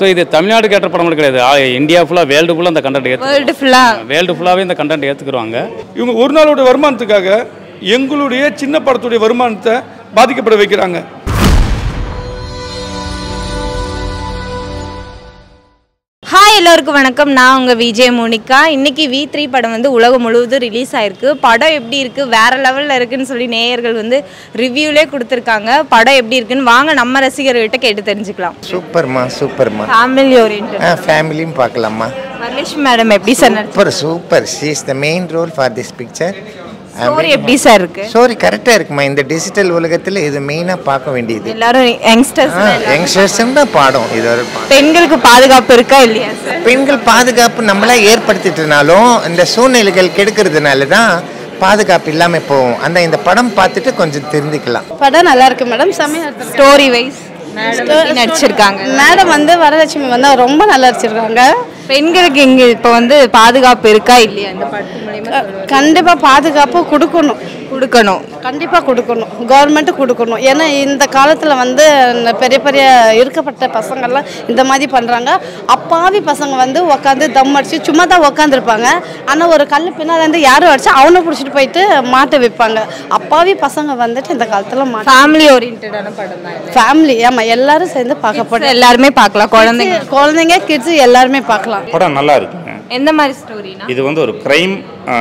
So இது தமிழ்நாட்டுக்கு ஏற்ற படம் மட்டும் கிடையாது ஆ, இந்தியா ஃபுல்லாக வேர்ல்டு ஃபுல்லாக இந்த கண்டென்ட் ஏற்று வேர்ல்டு ஃபுல்லாக வேர்ல்டு ஃபுல்லாகவே இந்த கண்டென்ட் ஏற்றுக்குருவாங்க இவங்க ஒரு நாளோட வருமானத்துக்காக எங்களுடைய சின்ன படத்துடைய வருமானத்தை பாதிக்கப்பட வைக்கிறாங்க ஹாய் எல்லோருக்கும் வணக்கம் நான் உங்கள் விஜய் மோனிகா இன்னைக்கு வி த்ரீ படம் வந்து உலகம் முழுவதும் ரிலீஸ் ஆயிருக்கு படம் எப்படி இருக்குது வேற லெவலில் இருக்குன்னு சொல்லி நேயர்கள் வந்து ரிவ்யூலே கொடுத்துருக்காங்க படம் எப்படி இருக்குன்னு வாங்க நம்ம ரசிகர்கிட்ட கேட்டு தெரிஞ்சுக்கலாம் சூப்பர்மா சூப்பர்மா ஃபேமிலி ஓரியன்ட் ஆ ஃபேமிலியும் பார்க்கலாமா வரலட்சுமி மேடம் எப்படி sir super super she is the main role for this picture story எப்படி சார் இருக்கு ஸ்டோரி கரெக்டாக இருக்குமா இந்த டிஜிட்டல் உலகத்தில் இது மெயினாக பார்க்க வேண்டியது எல்லாரும் யங்ஸ்டர்ஸ் யங்ஸ்டர்ஸும் தான் பாடம் இது ஒரு பா- பெண்களுக்கு பாதுகாப்பு இருக்கா இல்லையா சார் பெண்கள் பாதுகாப்பு நம்மளா ஏற்படுத்திட்டனாலும் இந்த சூழ்நிலைகள் கெடுக்கிறதுனால தான் பாதுகாப்பு இல்லாமல் போகும் அந்த இந்த படம் பார்த்துட்டு கொஞ்சம் தெரிஞ்சுக்கலாம் படம் நல்லா இருக்கு மேடம் செம்மையா இருக்கு ஸ்டோரி வைஸ் மேடம் நடிச்சிருக்காங்க மேடம் வந்து வரலட்சுமி வந்து ரொம்ப நல்லா நடிச்சிருக்காங்க பெண்களுக்கு இங்க இப்போ வந்து பாதுகாப்பு இருக்கா இல்லையா இந்த படத்து மூலியமா கண்டிப்பா பாதுகாப்பு கொடுக்கணும் கொடுக்கணும் கண்டிப்பா கொடுக்கணும் கவர்மெண்ட் கொடுக்கணும் ஏன்னா இந்த காலத்துல வந்து இந்த பெரிய பெரிய இருக்கப்பட்ட பசங்கள்லாம் இந்த மாதிரி பண்றாங்க அப்பாவி பசங்க வந்து உட்காந்து தம் அடிச்சு சும்மா தான் உட்காந்துருப்பாங்க ஆனா ஒரு கல் பின்னால இருந்து யாரும் அடிச்சா அவனை பிடிச்சிட்டு போயிட்டு மாட்ட வைப்பாங்க அப்பாவி பசங்க வந்துட்டு இந்த காலத்துல மாட்ட ஃபேமிலி ஓரியன்டான படம் தான் இது. ஃபேமிலி ஆமா எல்லாரும் சேர்ந்து பார்க்கப்படும் எல்லாருமே பார்க்கலாம் குழந்தைங்க குழந்தைங்க கிட்ஸ் எல்லாருமே பார்க்கலாம் படம் நல்லா இருக்குங்க எந்த மாதிரி ஸ்டோரினா இது வந்து ஒரு க்ரைம்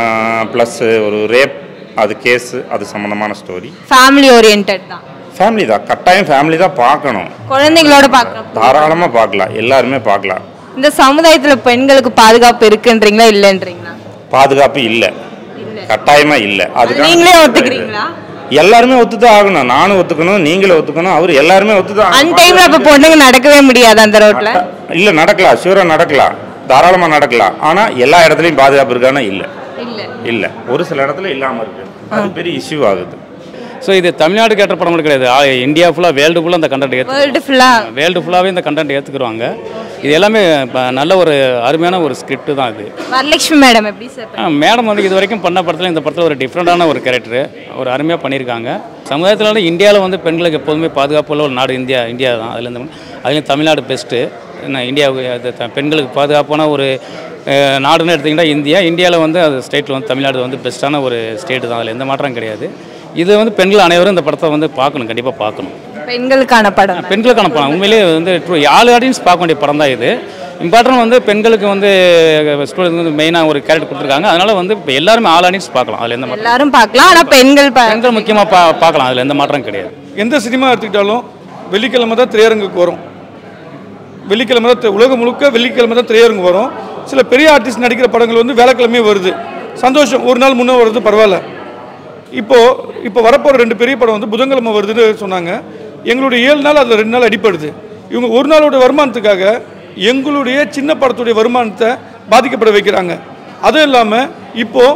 ப்ளஸ் ஒரு ரேப் அது கேஸு அது சம்மந்தமான ஸ்டோரி ஃபேமிலி ஓரியன்ட் தான் ஃபேமிலி தான் கட்டாயம் ஃபேமிலி தான் பார்க்கணும் குழந்தைங்களோட பார்க்கலாம் தாராளமாக பார்க்கலாம் எல்லாருமே பார்க்கலாம் இந்த சமுதாயத்துல பெண்களுக்கு பாதுகாப்பு இருக்குன்றீங்களா இல்லைன்றீங்களா பாதுகாப்பு இல்லை கட்டாயமாக இல்லை அதுக்காக நீங்களே ஒத்துக்கிறீங்களா எல்லாருமே ஒத்துதான் ஆகணும் நானும் ஒத்துக்கணும் நீங்களும் ஒத்துக்கணும் அவர் எல்லாருமே ஒத்துதான் அன் டைம்ல அப்ப பொண்ணுங்க நடக்கவே முடியாது அந்த ரோட்ல இல்லை நடக்கலாம் ஷூராக நடக்கலாம் தாராளமாக நடக்கலாம் ஆனால் எல்லா இடத்துலையும் பாதுகாப்பு இருக்கானா இல்லை இல்ல இல்லை ஒரு சில இடத்துல இல்லாமல் இருக்கு அது பெரிய இஷ்யூ ஆகுது ஸோ இது தமிழ்நாட்டுக்கு ஏற்ற படம் மட்டும் கிடையாது ஆ, இந்தியா ஃபுல்லாக வேர்ல்டு ஃபுல்லாக இந்த கண்டென்ட் ஏற்று வேர்ல்டு ஃபுல்லா வேர்ல்டு ஃபுல்லாகவே இந்த கண்டென்ட் ஏற்றுக்குருவாங்க இது எல்லாமே ப- நல்ல ஒரு அருமையான ஒரு ஸ்கிரிப்ட் தான் இது வரலட்சுமி மேடம் எப்படி சார் மேடம் வந்து இது வரைக்கும் பண்ண படத்தில் இந்த படத்தில் ஒரு டிஃப்ரெண்ட்டான ஒரு கேரக்டர் ஒரு அருமையாக பண்ணியிருக்காங்க சமுதாயத்தில் இந்தியாவில் வந்து பெண்களுக்கு எப்போதுமே பாதுகாப்பு உள்ள ஒரு நாடு இந்தியா இந்தியா தான் அதில் இந்த அதுலேயும் தமிழ்நாடு பெஸ்ட்டு நான் இந்தியாவுக்கு அது த- பெண்களுக்கு பாதுகாப்பான ஒரு அஹ், நாடுன்னு எடுத்திங்கன்னா இந்தியா இந்தியாவில் வந்து அது ஸ்டேட்டில் வந்து தமிழ்நாடு வந்து பெஸ்ட்டான ஒரு ஸ்டேட்டு தான் அதில் எந்த மாற்றம் கிடையாது இது வந்து பெண்கள் அனைவரும் இந்த படத்தை வந்து பார்க்கணும் கண்டிப்பாக பார்க்கணும் பெண்களுக்கான படம் பெண்களுக்கான படம் உண்மையிலேயே வந்து ட்ரூ ஆல் ஆடியன்ஸ் பார்க்க வேண்டிய படம் தான் இது இம்பார்ட்டன்ட் வந்து பெண்களுக்கு வந்து ஸ்டூடெண்ட் வந்து மெயினாக ஒரு கேரக்டர் கொடுத்துருக்காங்க அதனால வந்து இப்போ எல்லாருமே ஆல் ஆடியன்ஸ் பார்க்கலாம் அதில் எந்த மாற்றம் எல்லாரும் பார்க்கலாம் ஆனா பெண்கள் பா- பெண்கள் முக்கியமாக பா பார்க்கலாம் அதில் எந்த மாற்றம் கிடையாது எந்த சினிமா எடுத்துக்கிட்டாலும் வெள்ளிக்கிழமை தான் திரையரங்குக்கு வரும் வெள்ளிக்கிழமை தான் திரை- உலகம் முழுக்க வெள்ளிக்கிழமை தான் திரையரங்கு வரும் சில பெரிய ஆர்டிஸ்ட் நடிக்கிற படங்கள் வந்து வேலைக்கிழமையே வருது சந்தோஷம் ஒரு நாள் முன்னே வருது பரவாயில்ல இப்போ இப்போ வரப்போகிற ரெண்டு பெரிய படம் வந்து புதன்கிழமை வருதுன்னு சொன்னாங்க எங்களுடைய ஏழு நாள் அதில் ரெண்டு நாள் அடிப்படுது இவங்க ஒரு நாளோட வருமானத்துக்காக எங்களுடைய சின்ன படத்துடைய வருமானத்தை பாதிக்கப்பட வைக்கிறாங்க அதுவும் இல்லாமல் இப்போது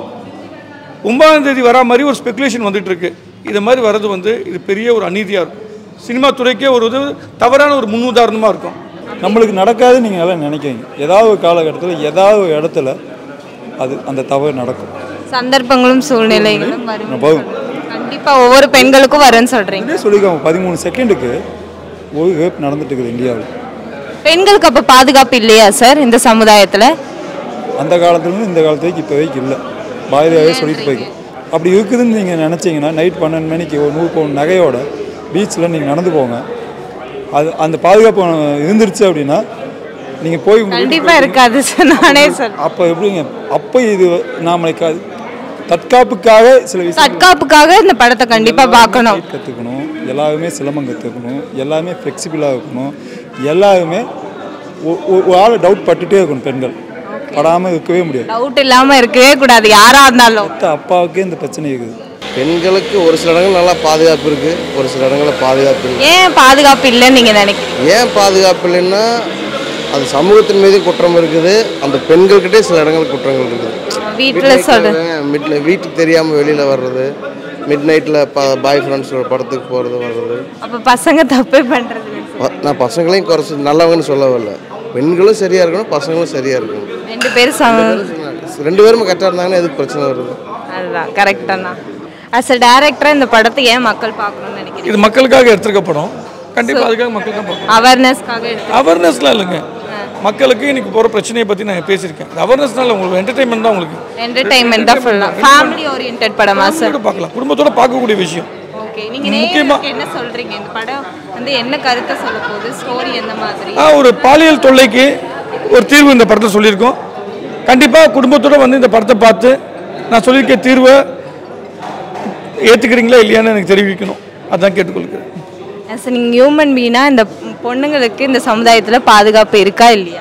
ஒன்பதாம் தேதி வரா மாதிரி ஒரு ஸ்பெகுலேஷன் வந்துட்டு இருக்கு இது மாதிரி வர்றது வந்து இது பெரிய ஒரு அநீதியாக இருக்கும் சினிமா துறைக்கே ஒரு இது தவறான ஒரு முன்னுதாரணமாக இருக்கும் நம்மளுக்கு நடக்காதுன்னு நீங்கள் எல்லாம் நினைக்கிறீங்க ஏதாவது ஒரு காலகட்டத்தில் ஏதாவது ஒரு இடத்துல அது அந்த தவறு நடக்கும் சந்தர்ப்பங்களும் சூழ்நிலைகளும் வரும் வரும். கண்டிப்பா ஒவ்வொரு பெண்களுக்கும் வரும்னு சொல்றீங்க இதே சொல்லியிருக்காங்க பதிமூணு செகண்டுக்கு ஒரு ரேப் நடந்துட்டு இருக்குது இந்தியாவில் பெண்களுக்கு அப்ப பாதுகாப்பு இல்லையா சார் இந்த சமுதாயத்துல அந்த காலத்துலேருந்து இந்த காலத்துக்கு இப்போ வரைக்கும் இல்லை பாரதியாவே சொல்லிட்டு போயிருக்கு அப்படி இருக்குதுன்னு நீங்கள் நினச்சிங்கன்னா நைட் பன்னெண்டு மணிக்கு ஒரு நூறு பவுன் நகையோட பீச்சில் நீங்கள் நடந்து போங்க அது அந்த பாதுகாப்பு இருந்துருச்சு அப்படின்னா நீங்கள் போய் உங்க வீட்டுக்கு கண்டிப்பா இருக்காது சார் நானே சொல்றேன் அப்போ எப்படிங்க அப்போ இது நாமளுக்கு அது தற்காப்புக்காக சில விஷயம் தற்காப்புக்காக இந்த படத்தை கண்டிப்பா பார்க்கணும் கற்றுக்கணும் எல்லாருமே சிலம்பம் கற்றுக்கணும் எல்லாமே ஃப்ளெக்சிபிளாக இருக்கணும் எல்லாருமே ஒ- ஒ- ஒரு ஆள் டவுட் பட்டுட்டே இருக்கணும் பெண்கள் படாமல் இருக்கவே முடியாது டவுட் இல்லாம இருக்கவே கூடாது யாரா இருந்தாலும் மொத்த அப்பாவுக்கே இந்த பிரச்சனை இருக்குது பெண்களுக்கு ஒரு சில இடங்கள் நல்லா பாதுகாப்பு இருக்குது ஒரு சில இடங்களில் பாதுகாப்பு இல்லை ஏன் பாதுகாப்பு இல்லைன்னு நீங்க நினைக்கிறீங்க ஏன் பாதுகாப்பு இல்லைன்னா அது சமூகத்தின் மீது குற்றம் இருக்குது அந்த பெண்கள்கிட்டே சில இடங்கள் குற்றங்கள் இருக்குது வீட்டுல சொல்ற மிட்ல வீட்டுக்கு தெரியாமல் வெளியில் வர்றது மிட் நைட்டில் ப பாய் ஃப்ரெண்ட்ஸோட படத்துக்கு போகிறது வர்றது அப்ப பசங்க தப்பே பண்றது இல்ல. ப- நான் பசங்களையும் குறைச்சி நல்லவங்கன்னு சொல்ல வரல பெண்களும் சரியாக இருக்கணும் பசங்களும் சரியாக இருக்கணும் ரெண்டு பேரும் சம ரெண்டு பேரும் கரெக்டாக இருந்தாங்கன்னா எதுக்கு பிரச்சனை வருது அதுதான் கரெக்டாக தான் அஸ் அ டேரக்டராக இந்த படத்தை ஏன் மக்கள் பார்க்கணும்னு நினைக்கிறீங்க இது மக்களுக்காக எடுத்திருக்க படம் கண்டிப்பாக அதுக்காக மக்களுக்காக பார்க்கணும் அவேர்னஸ்க்காக எடுத்து அவேர்னஸ்லாம் இல்லைங்க மக்களுக்கு இன்னைக்கு போகிற பிரச்சனையை பற்றி நான் பேசியிருக்கேன் அவேர்னஸ்னால உங்களுக்கு என்டர்டைன்மெண்ட் தான் உங்களுக்கு என்டர்டைன்மெண்ட் தான் ஃபுல்லாக ஃபேமிலி ஓரியன்ட் படமா சார் குடும்பத்தோட பார்க்கலாம் குடும்பத்தோட பார்க்கக்கூடிய விஷயம் ஓகே நீங்க முக்கியமா- நேயர்களுக்கு என்ன சொல்றீங்க இந்த படம் வந்து என்ன கருத்தை சொல்ல போகுது ஸ்டோரி எந்த மாதிரி ஆ, ஒரு பாலியல் தொல்லைக்கு ஒரு தீர்வு இந்த படத்தில் சொல்லியிருக்கோம் கண்டிப்பாக குடும்பத்தோட வந்து இந்த படத்தை பார்த்து நான் சொல்லியிருக்க தீர்வை ஏற்றுக்கிறீங்களா இல்லையான்னு எனக்கு தெரிவிக்கணும் அதான் கேட்டுக்கொள்கிறேன் சார் நீங்கள் ஹியூமன் பீனா இந்த பொண்ணுங்களுக்கு இந்த சமுதாயத்தில் பாதுகாப்பு இருக்கா இல்லையா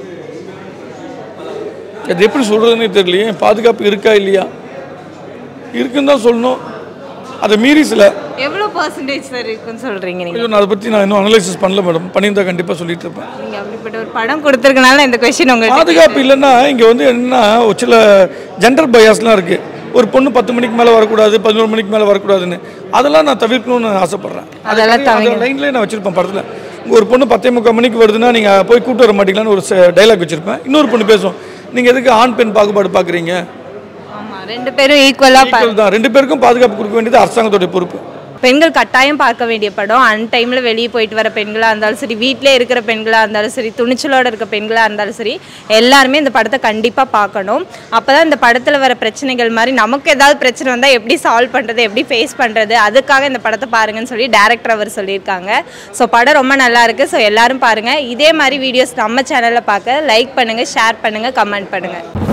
அது எப்படி சொல்கிறதுனே தெரியலையே பாதுகாப்பு இருக்கா இல்லையா இருக்குன்னு தான் சொல்லணும் அதை மீறி சில எவ்வளோ பர்சன்டேஜ் சார் இருக்குன்னு சொல்கிறீங்க நீங்கள் ஐயோ நான் அதை பற்றி நான் இன்னும் அனலைசிஸ் பண்ணல மேடம் பண்ணியிருந்தா கண்டிப்பாக சொல்லிட்டு இருப்பேன் நீங்கள் அப்படிப்பட்ட ஒரு படம் கொடுத்துருக்கனால இந்த கொஷின் உங்களுக்கு பாதுகாப்பு இல்லைன்னா இங்கே வந்து என்னன்னா ஒரு சில ஜெண்டர் பயாஸ்லாம் இருக்குது ஒரு பொண்ணு பத்து மணிக்கு மேலே வரக்கூடாது பதினோரு மணிக்கு மேலே வரக்கூடாதுன்னு அதெல்லாம் நான் தவிர்க்கணும்னு ஆசைப்பட்றேன் அதெல்லாம் தவிர்க்கணும். லைன்லேயே நான் வச்சுருப்பேன் படத்தில் இங்கே ஒரு பொண்ணு பத்தே முக்கால் மணிக்கு வருதுன்னா நீங்கள் போய் கூட்டு வர மாட்டீங்களான்னு ஒரு டைலாக் வச்சுருப்பேன் இன்னொரு பொண்ணு பேசும் நீங்கள் எதுக்கு ஆண் பெண் பாகுபாடு பார்க்குறீங்க ஆமாம் ரெண்டு பேரும் ஈக்குவலாக தான் ரெண்டு பேருக்கும் பாதுகாப்பு கொடுக்க வேண்டியது அரசாங்கத்தோட பொறுப்பு பெண்கள் கட்டாயம் பார்க்க வேண்டிய படம் அன் டைமில் வெளியே போயிட்டு வர பெண்களாக இருந்தாலும் சரி வீட்டிலே இருக்கிற பெண்களாக இருந்தாலும் சரி துணிச்சலோட இருக்க பெண்களாக இருந்தாலும் சரி எல்லாருமே இந்த படத்தை கண்டிப்பாக பார்க்கணும் அப்போ தான் இந்த படத்தில் வர பிரச்சனைகள் மாதிரி நமக்கு ஏதாவது பிரச்சனை வந்தால் எப்படி சால்வ் பண்ணுறது எப்படி ஃபேஸ் பண்ணுறது அதுக்காக இந்த படத்தை பாருங்கன்னு சொல்லி டேரக்டர் அவர் சொல்லியிருக்காங்க ஸோ படம் ரொம்ப நல்லா இருக்குது ஸோ எல்லாரும் பாருங்கள் இதே மாதிரி வீடியோஸ் நம்ம சேனலில் பார்க்க லைக் பண்ணுங்கள் ஷேர் பண்ணுங்கள் கமெண்ட் பண்ணுங்கள்